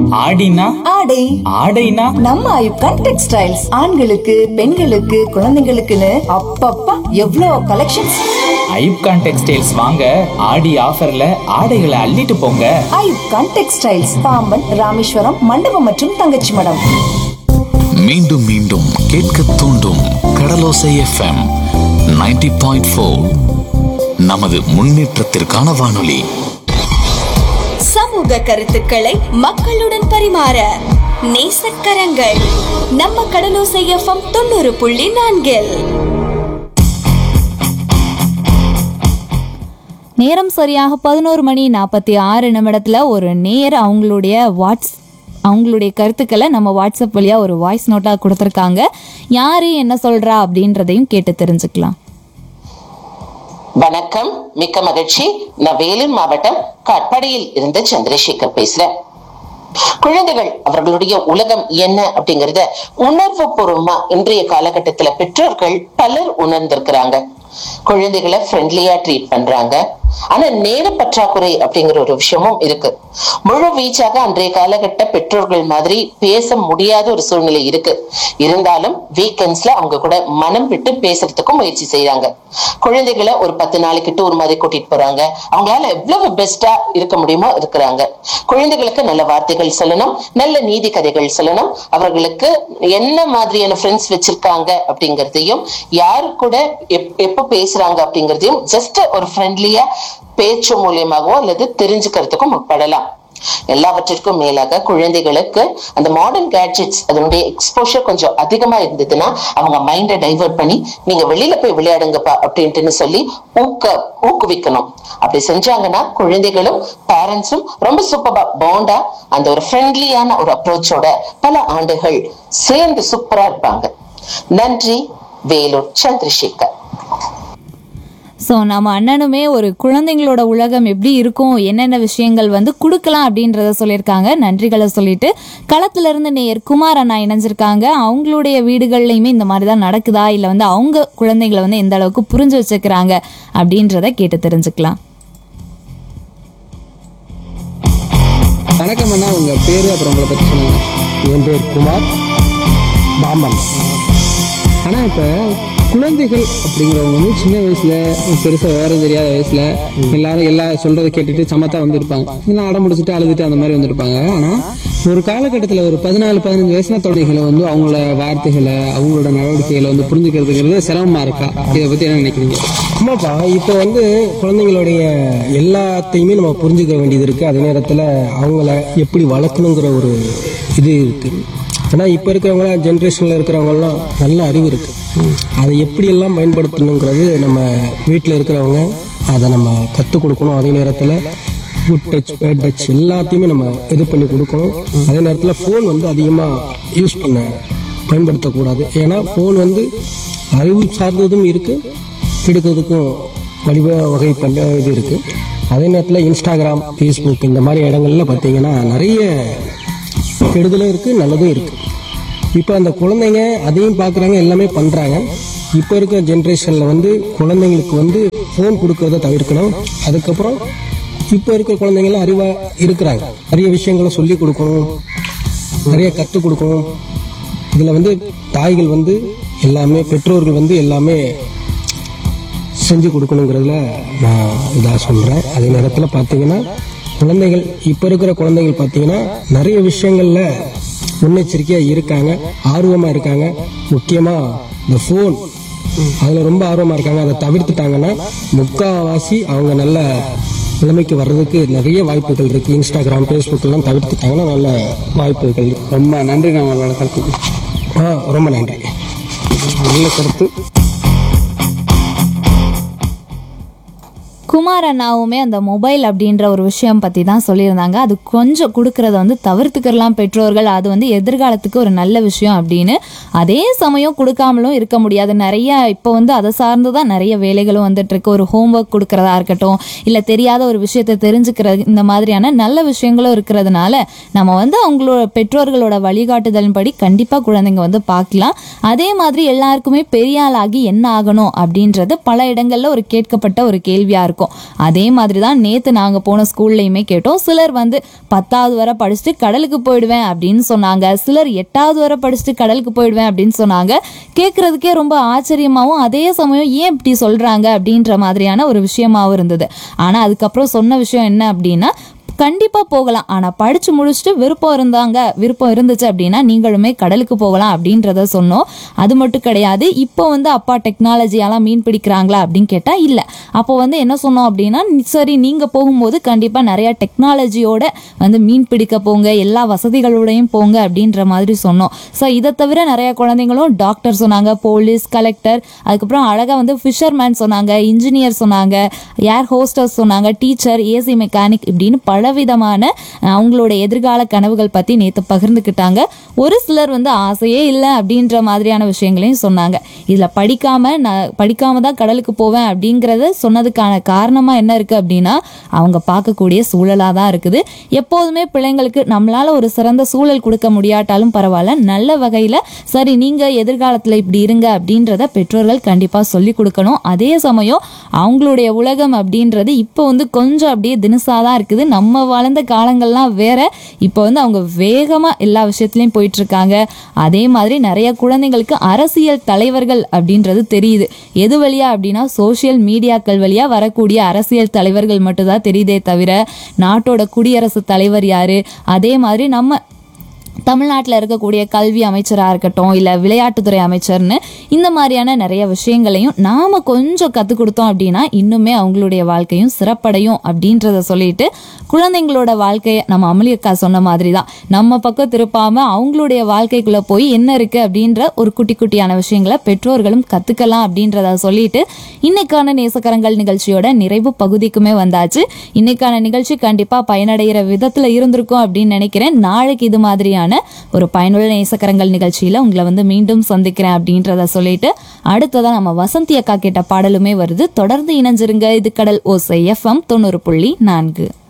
ஆடினா ஆடை ஆடைனா நம்ம ஐப்கான் டெக்ஸ்டைல்ஸ் ஆண்களுக்கு பெண்களுக்கு குழந்தைங்களுக்குன்னு அப்பப்பா எவ்வளோ கலெக்ஷன்ஸ் ஐப்கான் டெக்ஸ்டைல்ஸ் வாங்க ஆடி ஆஃபர்ல ஆடைகளை அள்ளிட்டு போங்க ஐப்கான் டெக்ஸ்டைல்ஸ் பாம்பன் ராமேஸ்வரம் மண்டபம் மற்றும் தங்கச்சி மடம் மீண்டும் மீண்டும் கேட்க தூண்டும் கடலோசை எஃப்எம் 90.4 பாயிண்ட் நமது முன்னேற்றத்திற்கான வானொலி சமூக கருத்துக்களை மக்களுடன் பரிமாற நேசக்கரங்கள் நம்ம கடலோசை எஃப்எம் தொண்ணூறு புள்ளி நான்கில் நேரம் சரியாக பதினோரு மணி நாற்பத்தி ஆறு நிமிடத்தில் ஒரு நேர் அவங்களுடைய வாட்ஸ் அவங்களுடைய கருத்துக்களை நம்ம வாட்ஸ்அப் வழியாக ஒரு வாய்ஸ் நோட்டாக கொடுத்துருக்காங்க யார் என்ன சொல்கிறா அப்படின்றதையும் கேட்டு தெரிஞ்சுக்கலாம் வணக்கம் மிக்க மகிழ்ச்சி நான் வேலூர் மாவட்டம் காட்பாடியில் இருந்து சந்திரசேகர் பேசுறேன் குழந்தைகள் அவர்களுடைய உலகம் என்ன அப்படிங்கறத உணர்வு பூர்வமா இன்றைய காலகட்டத்துல பெற்றோர்கள் பலர் உணர்ந்திருக்கிறாங்க குழந்தைகளை ஃப்ரெண்ட்லியா ட்ரீட் பண்றாங்க ஆனா நேர பற்றாக்குறை அப்படிங்கிற ஒரு விஷயமும் இருக்கு முழு வீச்சாக அன்றைய காலகட்ட பெற்றோர்கள் மாதிரி பேச முடியாத ஒரு சூழ்நிலை இருக்கு இருந்தாலும் வீக்கெண்ட்ஸ்ல அவங்க கூட மனம் விட்டு பேசுறதுக்கும் முயற்சி செய்யறாங்க குழந்தைகளை ஒரு பத்து நாளைக்கு டூர் மாதிரி கூட்டிட்டு போறாங்க அவங்களால எவ்வளவு பெஸ்டா இருக்க முடியுமோ இருக்கிறாங்க குழந்தைகளுக்கு நல்ல வார்த்தைகள் சொல்லணும் நல்ல நீதி கதைகள் சொல்லணும் அவர்களுக்கு என்ன மாதிரியான ஃப்ரெண்ட்ஸ் வச்சிருக்காங்க அப்படிங்கறதையும் யாரு கூட எப்- எப்ப பேசுறாங்க அப்படிங்கறதையும் ஜஸ்ட் ஒரு ஃப்ரெண்ட்லியா பேச்சு மூலியமாகவோ அல்லது தெரிஞ்சுக்கிறதுக்கும் முற்படலாம் எல்லாவற்றிற்கும் மேலாக குழந்தைகளுக்கு அந்த மாடர்ன் கேட்ஜெட்ஸ் அதனுடைய எக்ஸ்போஷர் கொஞ்சம் அதிகமா இருந்ததுன்னா அவங்க மைண்டை டைவர்ட் பண்ணி நீங்க வெளியில போய் விளையாடுங்கப்பா அப்படின்ட்டுன்னு சொல்லி ஊக்க ஊக்குவிக்கணும் அப்படி செஞ்சாங்கன்னா குழந்தைகளும் பேரண்ட்ஸும் ரொம்ப சூப்பரா பாண்டா அந்த ஒரு ஃப்ரெண்ட்லியான ஒரு அப்ரோச்சோட பல ஆண்டுகள் சேர்ந்து சூப்பரா இருப்பாங்க நன்றி வேலூர் சந்திரசேகர் ஸோ நம்ம அண்ணனுமே ஒரு குழந்தைங்களோட உலகம் எப்படி இருக்கும் என்னென்ன விஷயங்கள் வந்து கொடுக்கலாம் அப்படின்றத சொல்லியிருக்காங்க நன்றிகளை சொல்லிட்டு களத்துல இருந்து நேயர் குமார் அண்ணா இணைஞ்சிருக்காங்க அவங்களுடைய வீடுகள்லையுமே இந்த மாதிரி தான் நடக்குதா இல்லை வந்து அவங்க குழந்தைங்களை வந்து எந்த அளவுக்கு புரிஞ்சு வச்சுக்கிறாங்க அப்படின்றத கேட்டு தெரிஞ்சுக்கலாம் வணக்கம் அண்ணா உங்க பேரு அப்புறம் உங்களை பத்தி சொல்லுங்க என் பேர் குமார் பாம்பன் ஆனா இப்ப குழந்தைகள் அப்படிங்கிறவங்க வந்து சின்ன வயசுல பெருசா விவரம் தெரியாத வயசுல எல்லாரும் எல்லா சொல்றதை கேட்டுட்டு சமத்தா வந்திருப்பாங்க இல்லை அடம் முடிச்சுட்டு அழுதுட்டு அந்த மாதிரி வந்திருப்பாங்க ஆனா ஒரு காலகட்டத்துல ஒரு பதினாலு பதினஞ்சு வயசுல குழந்தைகளை வந்து அவங்களோட வார்த்தைகளை அவங்களோட நடவடிக்கைகளை வந்து புரிஞ்சுக்கிறதுங்கிறது சிரமமா இருக்கா இதை பத்தி என்ன நினைக்கிறீங்க ஆமாப்பா இப்போ வந்து குழந்தைங்களுடைய எல்லாத்தையுமே நம்ம புரிஞ்சுக்க வேண்டியது இருக்கு அதே நேரத்தில் அவங்கள எப்படி வளர்க்கணுங்கிற ஒரு இது இருக்கு ஆனால் இப்போ இருக்கிறவங்க ஜென்ரேஷனில் இருக்கிறவங்கலாம் நல்ல அறிவு இருக்கு அதை எப்படியெல்லாம் பயன்படுத்தணுங்கிறது நம்ம வீட்டில் இருக்கிறவங்க அதை நம்ம கற்றுக் கொடுக்கணும் அதே நேரத்தில் குட் டச் பேட் டச் எல்லாத்தையுமே நம்ம இது பண்ணி கொடுக்கணும் அதே நேரத்தில் ஃபோன் வந்து அதிகமாக யூஸ் பண்ண பயன்படுத்தக்கூடாது ஏன்னா ஃபோன் வந்து அறிவு சார்ந்ததும் இருக்கு கெடுக்கிறதுக்கும் வழிவ வகை பண்ண இது இருக்கு அதே நேரத்தில் இன்ஸ்டாகிராம் ஃபேஸ்புக் இந்த மாதிரி இடங்கள்ல பார்த்தீங்கன்னா நிறைய கெடுதலும் இருக்கு நல்லதும் இருக்கு இப்போ அந்த குழந்தைங்க அதையும் பார்க்குறாங்க எல்லாமே பண்ணுறாங்க இப்போ இருக்கிற ஜென்ரேஷனில் வந்து குழந்தைங்களுக்கு வந்து ஃபோன் கொடுக்கறத தவிர்க்கணும் அதுக்கப்புறம் இப்போ இருக்கிற குழந்தைங்களாம் அறிவாக இருக்கிறாங்க நிறைய விஷயங்களை சொல்லி கொடுக்கணும் நிறைய கற்றுக் கொடுக்கணும் இதில் வந்து தாய்கள் வந்து எல்லாமே பெற்றோர்கள் வந்து எல்லாமே செஞ்சு கொடுக்கணுங்கிறதுல நான் இதாக சொல்கிறேன் அதே நேரத்தில் பார்த்தீங்கன்னா குழந்தைகள் இப்போ இருக்கிற குழந்தைகள் பார்த்தீங்கன்னா நிறைய விஷயங்களில் முன்னெச்சரிக்கையாக இருக்காங்க ஆர்வமாக இருக்காங்க முக்கியமாக இந்த ஃபோன் அதில் ரொம்ப ஆர்வமாக இருக்காங்க அதை தவிர்த்துட்டாங்கன்னா முக்காவாசி அவங்க நல்ல நிலைமைக்கு வர்றதுக்கு நிறைய வாய்ப்புகள் இருக்குது இன்ஸ்டாகிராம் ஃபேஸ்புக் எல்லாம் தவிர்த்துட்டாங்கன்னா நல்ல வாய்ப்புகள் இருக்கு. ரொம்ப நன்றி நான் உங்களோட கருத்துக்கு ஆ ரொம்ப நன்றி நல்ல கருத்து குமார் அண்ணாவுமே அந்த மொபைல் அப்படின்ற ஒரு விஷயம் பற்றி தான் சொல்லியிருந்தாங்க அது கொஞ்சம் கொடுக்கறத வந்து தவிர்த்துக்கிறலாம் பெற்றோர்கள் அது வந்து எதிர்காலத்துக்கு ஒரு நல்ல விஷயம் அப்படின்னு அதே சமயம் கொடுக்காமலும் இருக்க முடியாது நிறைய இப்போ வந்து அதை சார்ந்து தான் நிறைய வேலைகளும் வந்துட்டு இருக்கு ஒரு ஹோம்ஒர்க் கொடுக்கறதா இருக்கட்டும் இல்லை தெரியாத ஒரு விஷயத்தை தெரிஞ்சுக்கிறது இந்த மாதிரியான நல்ல விஷயங்களும் இருக்கிறதுனால நம்ம வந்து அவங்களோட பெற்றோர்களோட வழிகாட்டுதலின்படி கண்டிப்பாக குழந்தைங்க வந்து பார்க்கலாம் அதே மாதிரி எல்லாருக்குமே பெரிய ஆளாகி என்ன ஆகணும் அப்படின்றது பல இடங்கள்ல ஒரு கேட்கப்பட்ட ஒரு கேள்வியா இருக்கும் இருக்கும் அதே மாதிரி தான் நேற்று நாங்கள் போன ஸ்கூல்லையுமே கேட்டோம் சிலர் வந்து பத்தாவது வரை படிச்சுட்டு கடலுக்கு போயிடுவேன் அப்படின்னு சொன்னாங்க சிலர் எட்டாவது வரை படிச்சுட்டு கடலுக்கு போயிடுவேன் அப்படின்னு சொன்னாங்க கேட்குறதுக்கே ரொம்ப ஆச்சரியமாகவும் அதே சமயம் ஏன் இப்படி சொல்கிறாங்க அப்படின்ற மாதிரியான ஒரு விஷயமாவும் இருந்தது ஆனால் அதுக்கப்புறம் சொன்ன விஷயம் என்ன அப்படின்னா கண்டிப்பாக போகலாம் ஆனால் படித்து முடிச்சுட்டு விருப்பம் இருந்தாங்க விருப்பம் இருந்துச்சு அப்படின்னா நீங்களுமே கடலுக்கு போகலாம் அப்படின்றத சொன்னோம் அது மட்டும் கிடையாது இப்போ வந்து அப்பா டெக்னாலஜியாலாம் மீன் பிடிக்கிறாங்களா அப்படின்னு கேட்டால் இல்லை அப்போ வந்து என்ன சொன்னோம் அப்படின்னா சரி நீங்கள் போகும்போது கண்டிப்பாக நிறையா டெக்னாலஜியோட வந்து மீன் பிடிக்க போங்க எல்லா வசதிகளோடையும் போங்க அப்படின்ற மாதிரி சொன்னோம் ஸோ இதை தவிர நிறைய குழந்தைங்களும் டாக்டர் சொன்னாங்க போலீஸ் கலெக்டர் அதுக்கப்புறம் அழகாக வந்து ஃபிஷர்மேன் சொன்னாங்க இன்ஜினியர் சொன்னாங்க ஏர் ஹோஸ்டர்ஸ் சொன்னாங்க டீச்சர் ஏசி மெக்கானிக் இப்படின்னு பலவிதமான அஹ், அவங்களோட எதிர்கால கனவுகள் பற்றி நேற்று பகிர்ந்துக்கிட்டாங்க ஒரு சிலர் வந்து ஆசையே இல்லை அப்படின்ற மாதிரியான விஷயங்களையும் சொன்னாங்க இதில் படிக்காம நான் படிக்காம தான் கடலுக்கு போவேன் அப்படிங்கிறத சொன்னதுக்கான காரணமாக என்ன இருக்குது அப்படின்னா அவங்க பார்க்கக்கூடிய சூழலாக தான் இருக்குது எப்போதுமே பிள்ளைங்களுக்கு நம்மளால ஒரு சிறந்த சூழல் கொடுக்க முடியாட்டாலும் பரவாயில்ல நல்ல வகையில் சரி நீங்கள் எதிர்காலத்தில் இப்படி இருங்க அப்படின்றத பெற்றோர்கள் கண்டிப்பாக சொல்லி கொடுக்கணும் அதே சமயம் அவங்களுடைய உலகம் அப்படின்றது இப்போ வந்து கொஞ்சம் அப்படியே தினசாக தான் இருக்குது நம்ம வளர்ந்த காலங்கள்லாம் வேற இப்போ வந்து அவங்க வேகமாக எல்லா விஷயத்துலையும் போயிட்டு இருக்காங்க அதே மாதிரி நிறைய குழந்தைங்களுக்கு அரசியல் தலைவர்கள் அப்படின்றது தெரியுது எது வழியா அப்படின்னா சோஷியல் மீடியாக்கள் வழியா வரக்கூடிய அரசியல் தலைவர்கள் மட்டும்தான் தெரியுதே தவிர நாட்டோட குடியரசுத் தலைவர் யாரு அதே மாதிரி நம்ம தமிழ்நாட்டில் இருக்கக்கூடிய கல்வி அமைச்சராக இருக்கட்டும் இல்லை விளையாட்டுத்துறை அமைச்சர்னு இந்த மாதிரியான நிறைய விஷயங்களையும் நாம் கொஞ்சம் கற்றுக் கொடுத்தோம் அப்படின்னா இன்னுமே அவங்களுடைய வாழ்க்கையும் சிறப்படையும் அப்படின்றத சொல்லிட்டு குழந்தைங்களோட வாழ்க்கையை நம்ம அமளி அக்கா சொன்ன மாதிரி தான் நம்ம பக்கம் திருப்பாமல் அவங்களுடைய வாழ்க்கைக்குள்ளே போய் என்ன இருக்குது அப்படின்ற ஒரு குட்டி குட்டியான விஷயங்களை பெற்றோர்களும் கற்றுக்கலாம் அப்படின்றத சொல்லிட்டு இன்னைக்கான நேசக்கரங்கள் நிகழ்ச்சியோட நிறைவு பகுதிக்குமே வந்தாச்சு இன்னைக்கான நிகழ்ச்சி கண்டிப்பாக பயனடைகிற விதத்தில் இருந்திருக்கும் அப்படின்னு நினைக்கிறேன் நாளைக்கு இது மாதிரியான ஒரு பயனுள்ள நேசக்கரங்கள் நிகழ்ச்சியில் உங்களை வந்து மீண்டும் சந்திக்கிறேன் அப்படின்றத சொல்லிட்டு அடுத்ததான் நம்ம வசந்தி அக்கா கேட்ட பாடலுமே வருது தொடர்ந்து இணைஞ்சிருங்க இது கடல் ஓசை எஃப்எம் தொண்ணூறு புள்ளி நான்கு